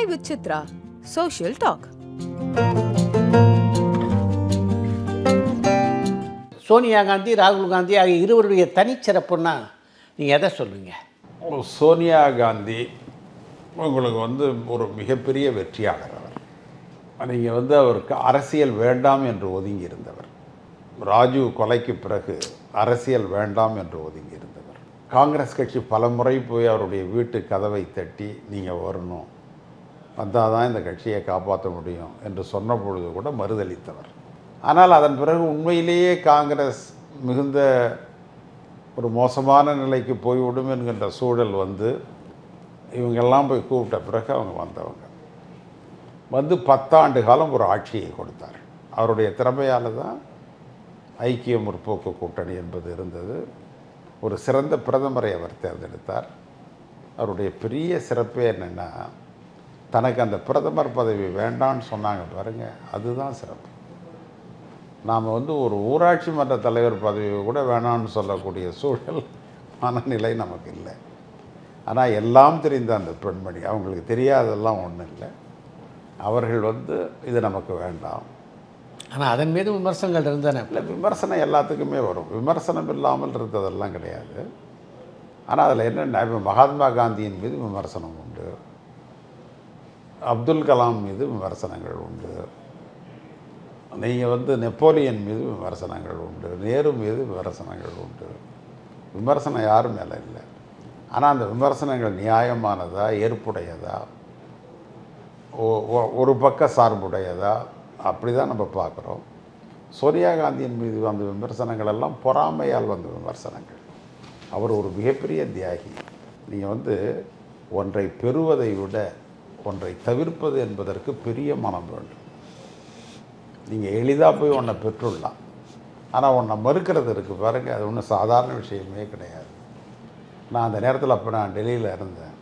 Chai with Chitra. Social talk. Sonia Gandhi ராகுல் காந்தி ஆகிய இருவருடைய தனிச்சிறப்புன்னா நீங்கள் எதை சொல்லுவீங்க சோனியா காந்தி உங்களுக்கு வந்து ஒரு மிகப்பெரிய வெற்றியாளர் அவர் நீங்கள் வந்து அவருக்கு அரசியல் வேண்டாம் என்று ஒதுங்கி இருந்தவர் ராஜீவ் கொலைக்கு பிறகு அரசியல் வேண்டாம் என்று ஒதுங்கி இருந்தவர் காங்கிரஸ் கட்சி பல முறை போய் அவருடைய வீட்டு கதவை தட்டி நீங்கள் வரணும் வந்தால் தான் இந்த கட்சியை காப்பாற்ற முடியும் என்று சொன்ன பொழுது கூட மறுதளித்தவர் ஆனால் அதன் பிறகு உண்மையிலேயே காங்கிரஸ் மிகுந்த ஒரு மோசமான நிலைக்கு போய்விடும் என்கின்ற சூழல் வந்து இவங்கெல்லாம் போய் கூப்பிட்ட பிறகு அவங்க வந்தவங்க வந்து பத்தாண்டு காலம் ஒரு ஆட்சியை கொடுத்தார் அவருடைய திறமையால் தான் ஐக்கிய முற்போக்கு கூட்டணி என்பது இருந்தது ஒரு சிறந்த பிரதமரை அவர் தேர்ந்தெடுத்தார் அவருடைய பெரிய சிறப்பே என்னென்னா தனக்கு அந்த பிரதமர் பதவி வேண்டான்னு சொன்னாங்க பாருங்கள் அதுதான் சிறப்பு நாம் வந்து ஒரு ஊராட்சி மன்ற தலைவர் பதவி கூட வேணாம்னு சொல்லக்கூடிய சூழல் மனநிலை நமக்கு இல்லை ஆனால் எல்லாம் தெரிந்த அந்த பெண்மணி அவங்களுக்கு தெரியாததெல்லாம் ஒன்றும் இல்லை அவர்கள் வந்து இது நமக்கு வேண்டாம் ஆனால் அதன் மீது விமர்சனங்கள் இருந்தன இல்லை விமர்சனம் எல்லாத்துக்குமே வரும் விமர்சனம் இல்லாமல் இருந்ததெல்லாம் கிடையாது ஆனால் அதில் என்னென்ன இப்போ மகாத்மா காந்தியின் மீது விமர்சனம் உண்டு அப்துல் கலாம் மீது விமர்சனங்கள் உண்டு நீங்கள் வந்து நெப்போலியன் மீது விமர்சனங்கள் உண்டு நேரு மீது விமர்சனங்கள் உண்டு விமர்சனம் யாரும் மேலே இல்லை ஆனால் அந்த விமர்சனங்கள் நியாயமானதா ஏற்புடையதா ஒ- ஒ- ஒரு பக்க சார்புடையதா அப்படி தான் நம்ம பார்க்குறோம் சோனியா காந்தியின் மீது வந்த விமர்சனங்கள் எல்லாம் பொறாமையால் வந்த விமர்சனங்கள் அவர் ஒரு மிகப்பெரிய தியாகி நீங்கள் வந்து ஒன்றை பெறுவதை விட ஒன்றை தவிர்ப்பது என்பதற்கு பெரிய மனம் வேண்டும் நீங்கள் எளிதாக போய் ஒன்றை பெற்றுடலாம் ஆனால் ஒன்றை மறுக்கிறது இருக்குது பாருங்கள் அது ஒன்றும் சாதாரண விஷயமே கிடையாது நான் அந்த நேரத்தில் அப்போ நான் டெல்லியில் இருந்தேன்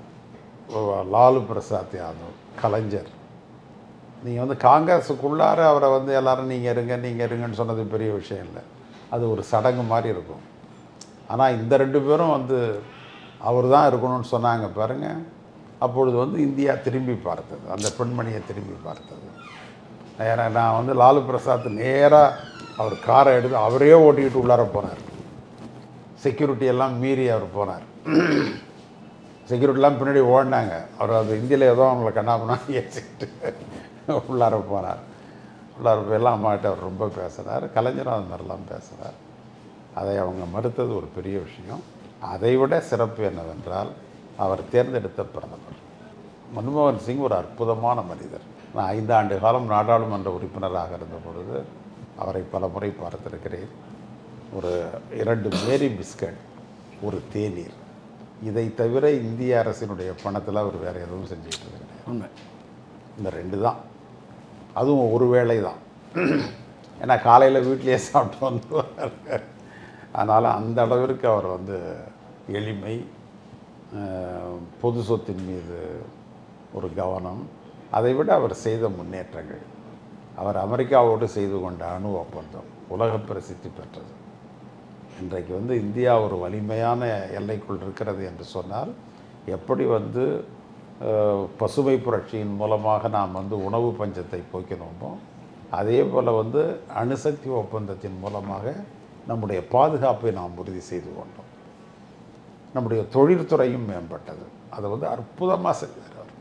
ஓ- லாலு பிரசாத் யாதவ் கலைஞர் நீங்கள் வந்து காங்கிரஸுக்குள்ளார அவரை வந்து எல்லாரும் நீங்கள் இருங்க நீங்கள் இருங்கன்னு சொன்னது பெரிய விஷயம் இல்லை அது ஒரு சடங்கு மாதிரி இருக்கும் ஆனால் இந்த ரெண்டு பேரும் வந்து அவர் தான் இருக்கணும்னு சொன்னாங்க பாருங்க அப்பொழுது வந்து இந்தியா திரும்பி பார்த்தது அந்த பெண்மணியை திரும்பி பார்த்தது நேரா நான் வந்து லாலு பிரசாத் நேராக அவர் காரை எடுத்து அவரே ஓட்டிக்கிட்டு உள்ளார போனார் செக்யூரிட்டி எல்லாம் மீறி அவர் போனார் செக்யூரிட்டிலாம் பின்னாடி ஓடினாங்க அவர் அது இந்தியில் ஏதோ அவங்கள கண்ணாபண்ணா ஏசிக்கிட்டு உள்ளார போனார் உள்ளார போய் எல்லாம் அம்மாட்ட அவர் ரொம்ப பேசினார் கலைஞரும் அது மாதிரிலாம் பேசினார் அதை அவங்க மறுத்தது ஒரு பெரிய விஷயம் அதை விட சிறப்பு என்னவென்றால் அவர் தேர்ந்தெடுத்த பிரதமர் மன்மோகன் சிங் ஒரு அற்புதமான மனிதர் நான் ஐந்தாண்டு காலம் நாடாளுமன்ற உறுப்பினராக இருந்த பொழுது அவரை பல முறை பார்த்திருக்கிறேன் ஒரு இரண்டு மேரி பிஸ்கட் ஒரு தேநீர் இதை தவிர இந்திய அரசினுடைய பணத்தில் அவர் வேறு எதுவும் செஞ்சுக்கிட்டு கிடையாது உண்மை இந்த ரெண்டு தான் அதுவும் ஒரு வேளை தான் ஏன்னா காலையில் வீட்டிலேயே சாப்பிட்டு வந்து அதனால் அந்த அளவிற்கு அவர் வந்து எளிமை அஹ், பொது சொத்தின் மீது ஒரு கவனம் அதை விட அவர் செய்த முன்னேற்றங்கள் அவர் அமெரிக்காவோடு செய்து கொண்ட அணு ஒப்பந்தம் உலக பிரசித்தி பெற்றது இன்றைக்கு வந்து இந்தியா ஒரு வலிமையான எல்லைக்குள் இருக்கிறது என்று சொன்னால் எப்படி வந்து அஹ், பசுமை புரட்சியின் மூலமாக நாம் வந்து உணவு பஞ்சத்தை போக்கினோமோ அதே போல் வந்து அணுசக்தி ஒப்பந்தத்தின் மூலமாக நம்முடைய பாதுகாப்பை நாம் உறுதி செய்து கொண்டோம் நம்முடைய தொழில்துறையும் மேம்பட்டது அதை வந்து அற்புதமாக செஞ்சார் அவர்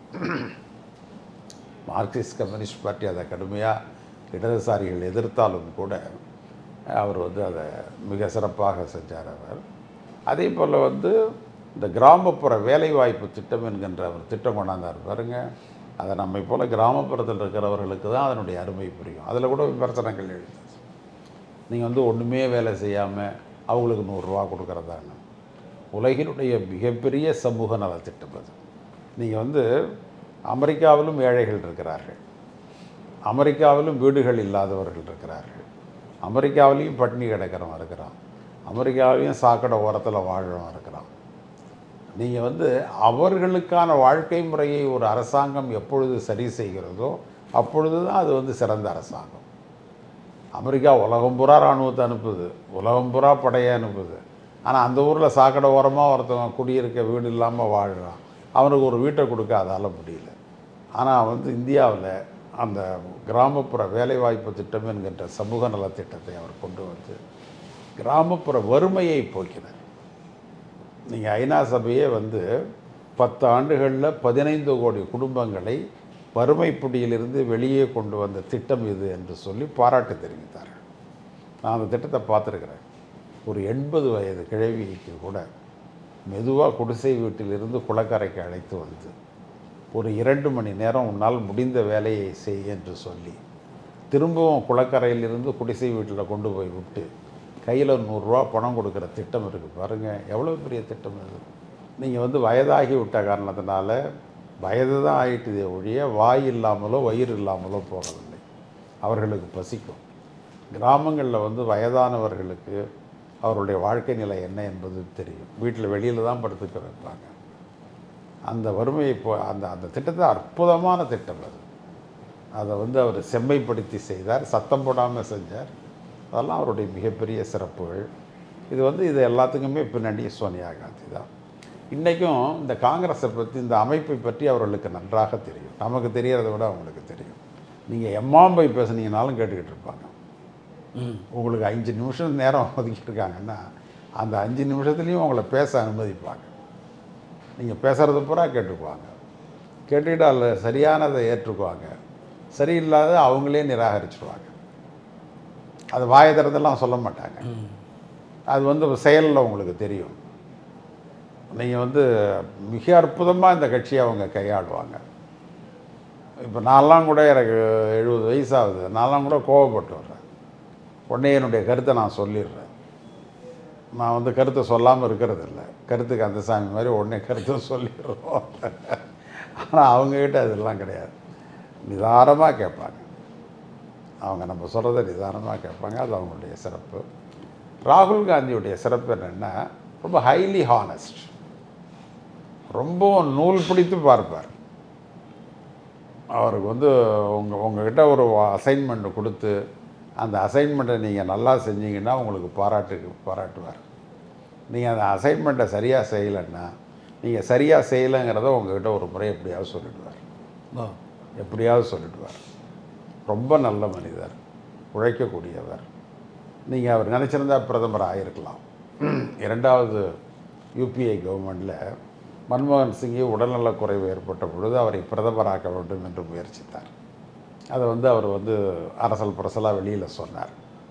மார்க்சிஸ்ட் கம்யூனிஸ்ட் பார்ட்டி அதை கடுமையாக இடதுசாரிகள் எதிர்த்தாலும் கூட அவர் வந்து அதை மிக சிறப்பாக செஞ்சார் அவர் அதே போல் வந்து இந்த கிராமப்புற வேலைவாய்ப்பு திட்டம் என்கின்ற ஒரு திட்டம் கொண்டாந்தார் பாருங்க அதை நம்மை போல் கிராமப்புறத்தில் இருக்கிறவர்களுக்கு தான் அதனுடைய அருமை புரியும் அதில் கூட விமர்சனங்கள் எழுது நீங்கள் வந்து ஒன்றுமே வேலை செய்யாமல் அவங்களுக்கு நூறுரூவா கொடுக்குறதாங்க உலகினுடைய மிகப்பெரிய சமூக நலத்திட்டம் அது நீங்கள் வந்து அமெரிக்காவிலும் ஏழைகள் இருக்கிறார்கள் அமெரிக்காவிலும் வீடுகள் இல்லாதவர்கள் இருக்கிறார்கள் அமெரிக்காவிலையும் பட்டினி கிடக்கிறவன் இருக்கிறான் அமெரிக்காவிலையும் சாக்கடை ஓரத்தில் வாழ்றவன் இருக்கிறான் நீங்கள் வந்து அவர்களுக்கான வாழ்க்கை முறையை ஒரு அரசாங்கம் எப்பொழுது சரி செய்கிறதோ அப்பொழுது தான் அது வந்து சிறந்த அரசாங்கம் அமெரிக்கா உலகம் பூரா இராணுவத்தை அனுப்புது உலகம் பூரா படையை அனுப்புது ஆனால் அந்த ஊரில் சாக்கடை ஓரமாக ஒருத்தவன் குடியிருக்க வீடு இல்லாமல் வாழ்கிறான் அவனுக்கு ஒரு வீட்டை கொடுக்க அதால் முடியல ஆனால் வந்து இந்தியாவில் அந்த கிராமப்புற வேலைவாய்ப்பு திட்டம் என்கின்ற சமூக நலத்திட்டத்தை அவர் கொண்டு வந்து கிராமப்புற வறுமையை போக்கினார் நீங்கள் ஐநா சபையே வந்து பத்து ஆண்டுகளில் பதினைந்து கோடி குடும்பங்களை வறுமை பிடியிலிருந்து வெளியே கொண்டு வந்த திட்டம் இது என்று சொல்லி பாராட்டு தெரிவித்தார்கள் நான் அந்த திட்டத்தை பார்த்துருக்குறேன் ஒரு எண்பது வயது கிழவிக்கு கூட மெதுவாக குடிசை வீட்டிலிருந்து குளக்கரைக்கு அழைத்து வந்து ஒரு இரண்டு மணி நேரம் உன்னால் முடிந்த வேலையை செய் என்று சொல்லி திரும்பவும் குளக்கரையிலிருந்து குடிசை வீட்டில் கொண்டு போய் விட்டு கையில் நூறுரூவா பணம் கொடுக்குற திட்டம் இருக்குது பாருங்கள் எவ்வளோ பெரிய திட்டம் இது நீங்கள் வந்து வயதாகி விட்ட காரணத்தினால வயது தான் ஆயிட்டுதே ஒழிய வாய் இல்லாமலோ வயிறு இல்லாமலோ போகவில்லை அவர்களுக்கு பசிக்கும் கிராமங்களில் வந்து வயதானவர்களுக்கு அவருடைய வாழ்க்கை நிலை என்ன என்பது தெரியும் வீட்டில் வெளியில் தான் படுத்துக்க வைப்பாங்க அந்த வறுமையை இப்போ அந்த அந்த திட்டத்தை அற்புதமான திட்டம் அது அதை வந்து அவர் செம்மைப்படுத்தி செய்தார் சத்தம் போடாமல் செஞ்சார் அதெல்லாம் அவருடைய மிகப்பெரிய சிறப்புகள் இது வந்து இது எல்லாத்துக்குமே பின்னாடி சோனியா காந்தி தான் இன்றைக்கும் இந்த காங்கிரஸை பற்றி இந்த அமைப்பை பற்றி அவர்களுக்கு நன்றாக தெரியும் நமக்கு தெரியறதை விட அவங்களுக்கு தெரியும் நீங்கள் எம்மாம்பை பேசுனீங்கனாலும் கேட்டுக்கிட்டு இருப்பாங்க உங்களுக்கு அஞ்சு நிமிஷம் நேரம் ஒதுக்கியிருக்காங்கன்னா அந்த அஞ்சு நிமிஷத்துலேயும் உங்களை பேச அனுமதிப்பாங்க நீங்கள் பேசுகிறது பூரா கேட்டுக்குவாங்க கேட்டுக்கிட்டு அதில் சரியானதை ஏற்றுக்குவாங்க சரியில்லாத அவங்களே நிராகரிச்சிடுவாங்க அது வாயை திறந்தெல்லாம் சொல்ல மாட்டாங்க அது வந்து செயலில் உங்களுக்கு தெரியும் நீங்கள் வந்து மிக அற்புதமாக இந்த கட்சியை அவங்க கையாளுவாங்க இப்போ நான்லாம் கூட எனக்கு எழுபது வயசாகுது நான்லாம் கூட கோவப்பட்டு வர்றேன் உடனே என்னுடைய கருத்தை நான் சொல்லிடுறேன் நான் வந்து கருத்தை சொல்லாமல் இருக்கிறது இல்லை கருத்துக்கு அந்த சாமி மாதிரி உடனே கருத்தை சொல்லிடுறோம் ஆனால் அவங்கக்கிட்ட அதெல்லாம் கிடையாது நிதானமாக கேட்பாங்க அவங்க நம்ம சொல்கிறத நிதானமாக கேட்பாங்க அது அவங்களுடைய சிறப்பு ராகுல் காந்தியுடைய சிறப்பு என்னென்னா ரொம்ப ஹைலி ஹானஸ்ட் ரொம்பவும் நூல் பிடித்து பார்ப்பார் அவருக்கு வந்து உங்கள் உங்ககிட்ட ஒரு அசைன்மெண்ட் கொடுத்து அந்த அசைன்மெண்ட்டை நீங்கள் நல்லா செஞ்சீங்கன்னா உங்களுக்கு பாராட்டு பாராட்டுவார் நீங்கள் அந்த அசைன்மெண்ட்டை சரியாக செய்யலைன்னா நீங்கள் சரியாக செய்யலைங்கிறத உங்ககிட்ட ஒரு முறை எப்படியாவது சொல்லிடுவார் ஓ எப்படியாவது சொல்லிடுவார் ரொம்ப நல்ல மனிதர் உழைக்கக்கூடியவர் நீங்கள் அவர் நினச்சிருந்தா பிரதமர் ஆகிருக்கலாம் இரண்டாவது யூபிஏ கவர்மெண்ட்டில் மன்மோகன் சிங்கை உடல்நலக் குறைவு ஏற்பட்ட பொழுது அவரை பிரதமராக்க வேண்டும் என்று முயற்சித்தார் அதை வந்து அவர் வந்து அரசல் புரசலாக வெளியில் சொன்னார்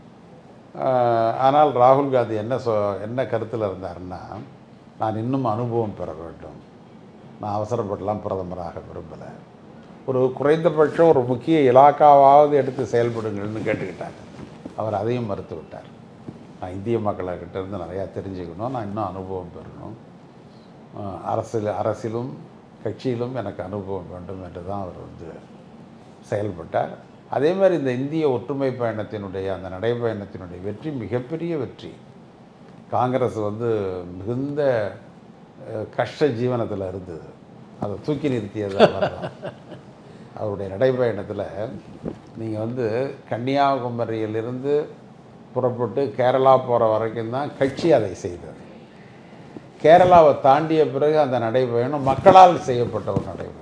ஆஹ், ஆனால் ராகுல் காந்தி என்ன சொ என்ன கருத்தில் இருந்தாருன்னா நான் இன்னும் அனுபவம் பெற வேண்டும் நான் அவசரப்பட்டுலாம் பிரதமராக விரும்பலை ஒரு குறைந்தபட்சம் ஒரு முக்கிய இலாக்காவாவது எடுத்து செயல்படுங்கள்னு கேட்டுக்கிட்டாங்க அவர் அதையும் மறுத்து விட்டார் நான் இந்திய மக்கள்கிட்ட இருந்து நிறையா தெரிஞ்சுக்கணும் நான் இன்னும் அனுபவம் பெறணும் ஆஹ், அரசியல் அரசியலும் கட்சியிலும் எனக்கு அனுபவம் வேண்டும் என்று தான் அவர் வந்து செயல்பட்டார் அதே மாதிரி இந்த இந்திய ஒற்றுமை பயணத்தினுடைய அந்த நடைப்பயணத்தினுடைய வெற்றி மிகப்பெரிய வெற்றி காங்கிரஸ் வந்து மிகுந்த அஹ், கஷ்ட ஜீவனத்தில் இருந்தது அதை தூக்கி நிறுத்தியது அவர்தான். அவருடைய நடைப்பயணத்தில் நீங்கள் வந்து கன்னியாகுமரியிலிருந்து புறப்பட்டு கேரளா போகிற வரைக்கும் தான் கட்சி அதை செய்தது கேரளாவை தாண்டிய பிறகு அந்த நடைபயணம் மக்களால் செய்யப்பட்ட ஒரு நடைபயணம்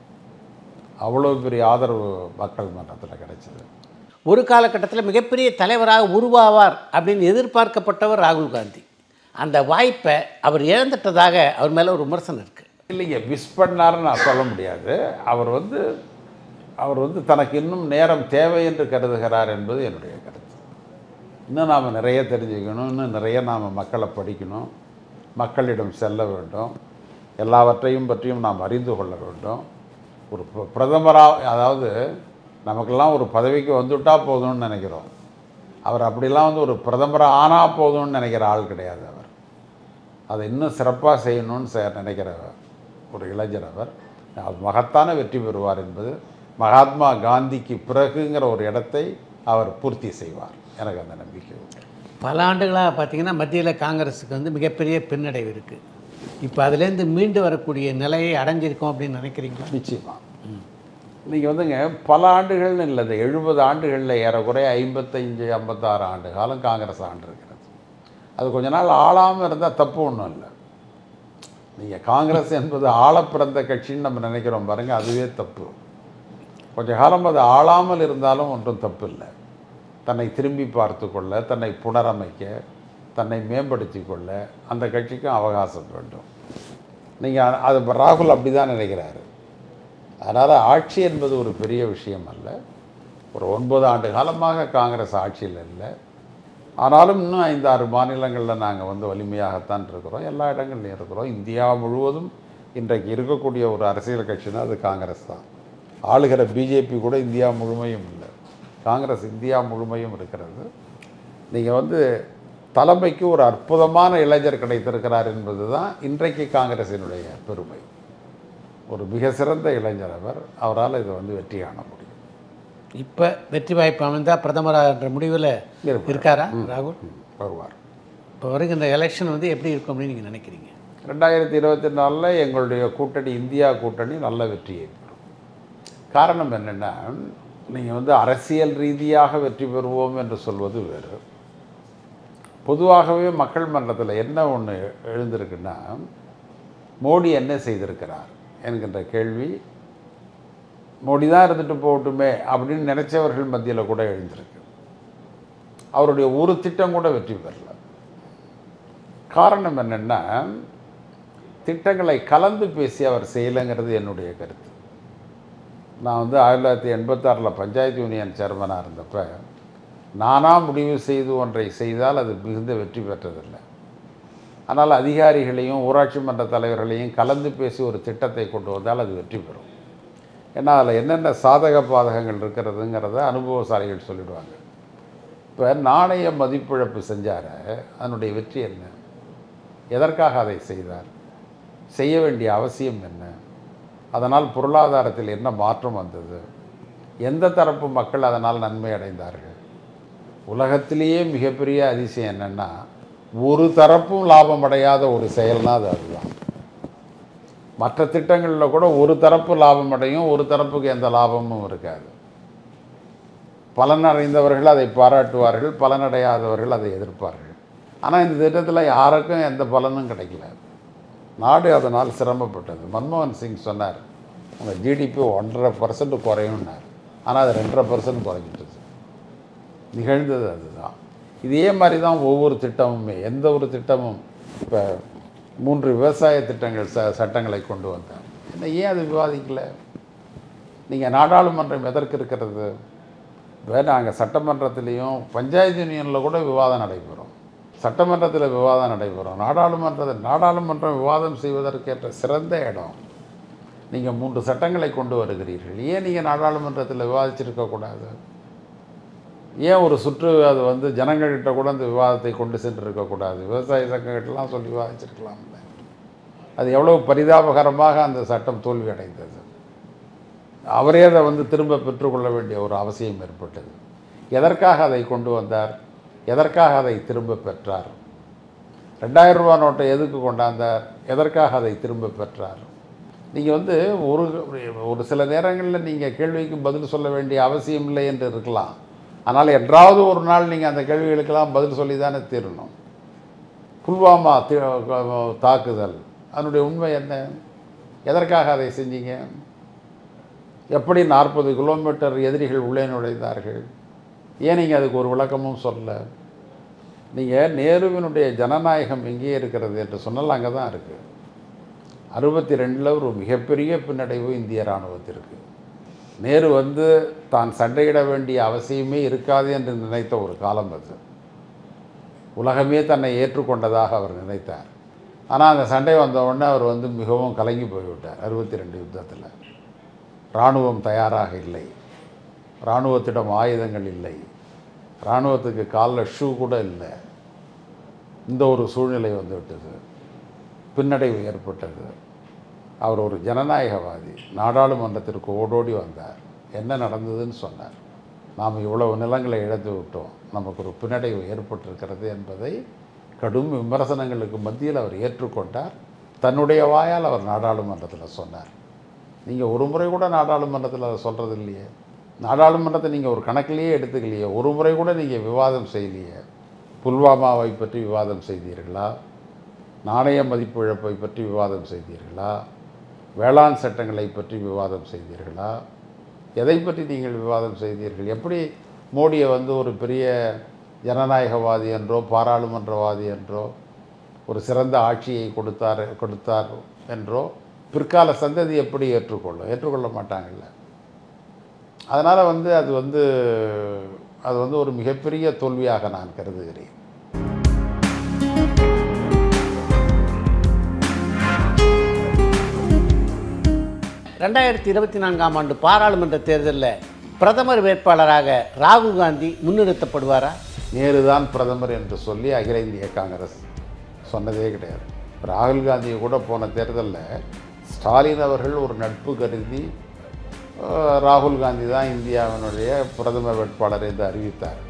அவ்வளோ பெரிய ஆதரவு மக்கள் மன்றத்தில் கிடைச்சது ஒரு காலகட்டத்தில் மிகப்பெரிய தலைவராக உருவாவார் அப்படின்னு எதிர்பார்க்கப்பட்டவர் ராகுல் காந்தி அந்த வாய்ப்பை அவர் இழந்துட்டதாக அவர் மேலே ஒரு விமர்சனம் இருக்குது இல்லைங்க மிஸ் பண்ணாருன்னு நான் சொல்ல முடியாது அவர் வந்து அவர் வந்து தனக்கு இன்னும் நேரம் தேவை என்று கருதுகிறார் என்பது என்னுடைய கருத்து இன்னும் நாம் நிறைய தெரிஞ்சுக்கணும் இன்னும் நிறைய நாம் மக்களை படிக்கணும் மக்களிடம் செல்ல வேண்டும் எல்லாவற்றையும் பற்றியும் நாம் அறிந்து கொள்ள வேண்டும் ஒரு பிர- பிரதமராக அதாவது நமக்கெல்லாம் ஒரு பதவிக்கு வந்துவிட்டா போதும்னு நினைக்கிறோம் அவர் அப்படிலாம் வந்து ஒரு பிரதமராக ஆனால் போதும்னு நினைக்கிற ஆள் கிடையாது அவர் அதை இன்னும் சிறப்பாக செய்யணும்னு செ- நினைக்கிற ஒரு இளைஞர் அவர் அவர் மகத்தான வெற்றி பெறுவார் என்பது மகாத்மா காந்திக்கு பிறகுங்கிற ஒரு இடத்தை அவர் பூர்த்தி செய்வார் எனக்கு அந்த நம்பிக்கை உண்டு பல ஆண்டுகளாக பார்த்தீங்கன்னா மத்தியில் காங்கிரஸுக்கு வந்து மிகப்பெரிய பின்னடைவு இருக்குது இப்போ அதுலேருந்து மீண்டு வரக்கூடிய நிலையை அடைஞ்சிருக்கோம் அப்படின்னு நினைக்கிறீங்களா நிச்சயமா நீங்கள் வந்துங்க பல ஆண்டுகள்னு இல்லை இந்த எழுபது ஆண்டுகளில் ஏறக்குறைய ஐம்பத்தைந்து ஐம்பத்தாறு ஆண்டு காலம் காங்கிரஸ் ஆண்டு இருக்கிறது அது கொஞ்ச நாள் ஆளாமல் இருந்தால் தப்பு ஒன்றும் இல்லை நீங்கள் காங்கிரஸ் என்பது ஆள பிறந்த கட்சின்னு நம்ம நினைக்கிறோம் பாருங்கள் அதுவே தப்பு கொஞ்ச காலம் அது ஆளாமல் இருந்தாலும் ஒன்றும் தப்பு இல்லை தன்னை திரும்பி பார்த்து கொள்ள தன்னை புனரமைக்க தன்னை மேம்படுத்தி கொள்ள அந்த கட்சிக்கும் அவகாசம் வேண்டும் நீங்கள் அது ராகுல் அப்படி தான் நினைக்கிறாரு அதனால் ஆட்சி என்பது ஒரு பெரிய விஷயம் அல்ல ஒரு ஒன்பது ஆண்டு காலமாக காங்கிரஸ் ஆட்சியில் இல்லை ஆனாலும் இன்னும் ஐந்து ஆறு மாநிலங்களில் நாங்கள் வந்து வலிமையாகத்தான் இருக்கிறோம் எல்லா இடங்கள்லையும் இருக்கிறோம் இந்தியா முழுவதும் இன்றைக்கு இருக்கக்கூடிய ஒரு அரசியல் கட்சினா அது காங்கிரஸ் தான் ஆளுகிற பிஜேபி கூட இந்தியா முழுமையும் இல்லை காங்கிரஸ் இந்தியா முழுமையும் இருக்கிறது நீங்கள் வந்து தலைமைக்கு ஒரு அற்புதமான இளைஞர் கிடைத்திருக்கிறார் என்பது தான் இன்றைக்கு காங்கிரசினுடைய பெருமை ஒரு மிக சிறந்த இளைஞர் அவர் அவரால் இதை வந்து வெற்றி காண முடியும் இப்போ வெற்றி வாய்ப்பு அமைந்தால் பிரதமராகின்ற முடிவில் இருப்பார். இருக்காரா ராகுல் வருவார் இப்போ வருகின்ற எலெக்ஷன் வந்து எப்படி இருக்கும் அப்படின்னு நீங்கள் நினைக்கிறீங்க ரெண்டாயிரத்தி இருபத்தி நாலில் எங்களுடைய கூட்டணி இந்தியா கூட்டணி நல்ல வெற்றியை பெறும் காரணம் என்னென்னா நீங்கள் வந்து அரசியல் ரீதியாக வெற்றி பெறுவோம் என்று சொல்வது வேறு பொதுவாகவே மக்கள் மன்றத்தில் என்ன ஒன்று எழுந்திருக்குன்னா மோடி என்ன செய்திருக்கிறார் என்கின்ற கேள்வி மோடி தான் இருந்துட்டு போகட்டுமே அப்படின்னு நினைச்சவர்கள் மத்தியில் கூட எழுந்திருக்கு அவருடைய ஒரு திட்டம் கூட வெற்றி பெறல காரணம் என்னென்னா திட்டங்களை கலந்து பேசி அவர் செய்யலைங்கிறது என்னுடைய கருத்து நான் வந்து ஆயிரத்தி தொள்ளாயிரத்தி எண்பத்தாறில் பஞ்சாயத்து யூனியன் சேர்மனாக இருந்தப்ப நானாக முடிவு செய்து ஒன்றை செய்தால் அது மிகுந்த வெற்றி பெற்றதில்லை ஆனால் அதிகாரிகளையும் ஊராட்சி மன்ற தலைவர்களையும் கலந்து பேசி ஒரு திட்டத்தை கொண்டு வந்தால் அது வெற்றி பெறும் ஏன்னா அதில் என்னென்ன சாதக பாதகங்கள் இருக்கிறதுங்கிறத அனுபவசாலிகள் சொல்லிடுவாங்க இப்போ நாணய மதிப்பிழப்பு செஞ்சார அதனுடைய வெற்றி என்ன எதற்காக அதை செய்தார் செய்ய வேண்டிய அவசியம் என்ன அதனால் பொருளாதாரத்தில் என்ன மாற்றம் வந்தது எந்த தரப்பு மக்கள் அதனால் நன்மை அடைந்தார்கள் உலகத்திலேயே மிகப்பெரிய அதிசயம் என்னென்னா ஒரு தரப்பும் லாபம் அடையாத ஒரு செயல்னா அது அதுதான் மற்ற திட்டங்களில் கூட ஒரு தரப்பு லாபம் அடையும் ஒரு தரப்புக்கு எந்த லாபமும் இருக்காது பலன் அடைந்தவர்கள் அதை பாராட்டுவார்கள் பலனடையாதவர்கள் அதை எதிர்ப்பார்கள் ஆனால் இந்த திட்டத்தில் யாருக்கும் எந்த பலனும் கிடைக்கல நாடு அதனால் சிரமப்பட்டது மன்மோகன் சிங் சொன்னார் உங்கள் ஜிடிபி ஒன்றரை பர்சன்ட் குறையும்னார் ஆனால் அது ரெண்டரை பர்சன்ட் குறைஞ்சிட்டுது நிகழ்ந்தது அதுதான் இதே மாதிரி தான் ஒவ்வொரு திட்டமுமே எந்த ஒரு திட்டமும் இப்போ மூன்று விவசாய திட்டங்கள் ச சட்டங்களை கொண்டு வந்தார் என்ன ஏன் அது விவாதிக்கல நீங்கள் நாடாளுமன்றம் எதற்கு இருக்கிறது இப்போ நாங்கள் சட்டமன்றத்திலையும் பஞ்சாயத்து யூனியனில் கூட விவாதம் நடைபெறும் சட்டமன்றத்தில் விவாதம் நடைபெறும் நாடாளுமன்றத்தில் நாடாளுமன்றம் விவாதம் செய்வதற்கேற்ற சிறந்த இடம் நீங்கள் மூன்று சட்டங்களை கொண்டு வருகிறீர்கள் ஏன் நீங்கள் நாடாளுமன்றத்தில் விவாதிச்சிருக்கக்கூடாது ஏன் ஒரு சுற்று அது வந்து ஜனங்கள்கிட்ட கூட அந்த விவாதத்தை கொண்டு சென்று இருக்கக்கூடாது விவசாய சங்கங்கள்லாம் சொல்லி விவாதிச்சிருக்கலாம்ல அது எவ்வளவு பரிதாபகரமாக அந்த சட்டம் தோல்வி அடைந்தது அவரே அதை வந்து திரும்ப பெற்றுக்கொள்ள வேண்டிய ஒரு அவசியம் ஏற்பட்டது எதற்காக அதை கொண்டு வந்தார் எதற்காக அதை திரும்ப பெற்றார் ரெண்டாயிரம் ரூபா நோட்டை எதுக்கு கொண்டாந்தார் எதற்காக அதை திரும்ப பெற்றார் நீங்கள் வந்து ஒரு ஒரு சில நேரங்களில் நீங்கள் கேள்விக்கு பதில் சொல்ல வேண்டிய அவசியம் இல்லை என்று இருக்கலாம் ஆனால் என்றாவது ஒரு நாள் நீங்கள் அந்த கேள்விகளுக்கெல்லாம் பதில் சொல்லி தானே தீரணும் புல்வாமா தி- தாக்குதல் அதனுடைய உண்மை என்ன எதற்காக அதை செஞ்சீங்க எப்படி நாற்பது கிலோமீட்டர் எதிரிகள் உள்ளே நுழைந்தார்கள் ஏன் நீங்கள் அதுக்கு ஒரு விளக்கமும் சொல்லல நீங்கள் நேருவினுடைய ஜனநாயகம் எங்கே இருக்கிறது என்று சொன்னால் அங்கே தான் இருக்குது அறுபத்தி ரெண்டில் ஒரு மிகப்பெரிய பின்னடைவு இந்திய இராணுவத்திற்கு நேரு வந்து தான் சண்டையிட வேண்டிய அவசியமே இருக்காது என்று நினைத்த ஒரு காலம் அது உலகமே தன்னை ஏற்றுக்கொண்டதாக அவர் நினைத்தார் ஆனால் அந்த சண்டை வந்த உடனே அவர் வந்து மிகவும் கலங்கி போய்விட்டார் அறுபத்தி ரெண்டு யுத்தத்தில் இராணுவம் தயாராக இல்லை இராணுவத்திடம் ஆயுதங்கள் இல்லை இராணுவத்துக்கு காலில் ஷூ கூட இல்லை இந்த ஒரு சூழ்நிலை வந்து விட்டது பின்னடைவு ஏற்பட்டது அவர் ஒரு ஜனநாயகவாதி நாடாளுமன்றத்திற்கு ஓடோடி வந்தார் என்ன நடந்ததுன்னு சொன்னார் நாம் இவ்வளவு நிலங்களை இழந்து விட்டோம் நமக்கு ஒரு பின்னடைவு ஏற்பட்டிருக்கிறது என்பதை கடும் விமர்சனங்களுக்கு மத்தியில் அவர் ஏற்றுக்கொண்டார் தன்னுடைய வாயால் அவர் நாடாளுமன்றத்தில் சொன்னார் நீங்கள் ஒரு முறை கூட நாடாளுமன்றத்தில் அதை சொல்கிறது இல்லையே நாடாளுமன்றத்தை நீங்கள் ஒரு கணக்கிலேயே எடுத்துக்கலையே ஒரு முறை கூட நீங்கள் விவாதம் செய்யலையே புல்வாமாவை பற்றி விவாதம் செய்தீர்களா நாணய மதிப்பு இழப்பை பற்றி விவாதம் செய்தீர்களா வேளாண் சட்டங்களை பற்றி விவாதம் செய்தீர்களா எதை பற்றி நீங்கள் விவாதம் செய்தீர்கள் எப்படி மோடியை வந்து ஒரு பெரிய ஜனநாயகவாதி என்றோ பாராளுமன்றவாதி என்றோ ஒரு சிறந்த ஆட்சியை கொடுத்தார் கொடுத்தார் என்றோ பிற்கால சந்ததி எப்படி ஏற்றுக்கொள்ளும் ஏற்றுக்கொள்ள மாட்டாங்கல்ல அதனால் வந்து அது வந்து அது வந்து ஒரு மிகப்பெரிய தோல்வியாக நான் கருதுகிறேன் ரெண்டாயிரத்தி இருபத்தி நான்காம் ஆண்டு பாராளுமன்ற தேர்தலில் பிரதமர் வேட்பாளராக ராகுல் காந்தி முன்னிறுத்தப்படுவாரா நேரு தான் பிரதமர் என்று சொல்லி அகில இந்திய காங்கிரஸ் சொன்னதே கிடையாது ராகுல் காந்தியை கூட போன தேர்தலில் ஸ்டாலின் அவர்கள் ஒரு நட்பு கருதி அஹ், ராகுல் காந்தி தான் இந்தியாவினுடைய பிரதம வேட்பாளர் என்று அறிவித்தார்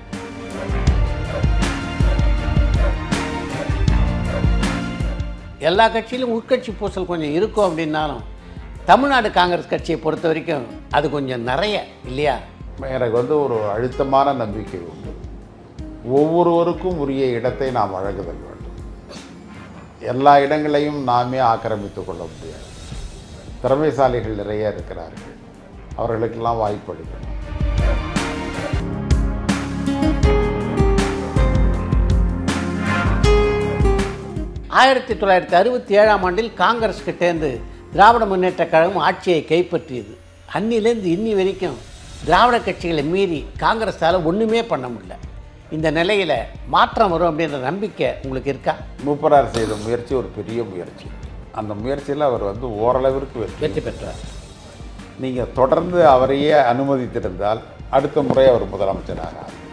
எல்லா கட்சியிலும் உட்கட்சி பூசல் கொஞ்சம் இருக்கும் அப்படின்னாலும் தமிழ்நாடு காங்கிரஸ் கட்சியை பொறுத்த வரைக்கும் அது கொஞ்சம் நிறைய இல்லையா எனக்கு வந்து ஒரு அழுத்தமான நம்பிக்கை உண்டு ஒவ்வொருவருக்கும் உரிய இடத்தை நாம் வழங்குதல் வேண்டும் எல்லா இடங்களையும் நாமே ஆக்கிரமித்து கொள்ள முடியாது திறமைசாலிகள் நிறைய இருக்கிறார்கள் அவர்களுக்கெல்லாம் வாய்ப்பு அளிக்கணும் ஆயிரத்தி தொள்ளாயிரத்தி அறுபத்தி ஏழாம் ஆண்டில் காங்கிரஸ் கிட்டேருந்து திராவிட முன்னேற்ற கழகம் ஆட்சியை கைப்பற்றியது அன்னிலேருந்து இன்னி வரைக்கும் திராவிட கட்சிகளை மீறி காங்கிரஸால் ஒன்றுமே பண்ண முடியல இந்த நிலையில் மாற்றம் வரும் அப்படின்ற நம்பிக்கை உங்களுக்கு இருக்கா மூப்பரார் செய்த முயற்சி ஒரு பெரிய முயற்சி அந்த முயற்சியில் அவர் வந்து ஓரளவிற்கு வெற்றி வெற்றி பெற்றார் நீங்கள் தொடர்ந்து அவரையே அனுமதித்திருந்தால் அடுத்த முறை அவர் முதலமைச்சராக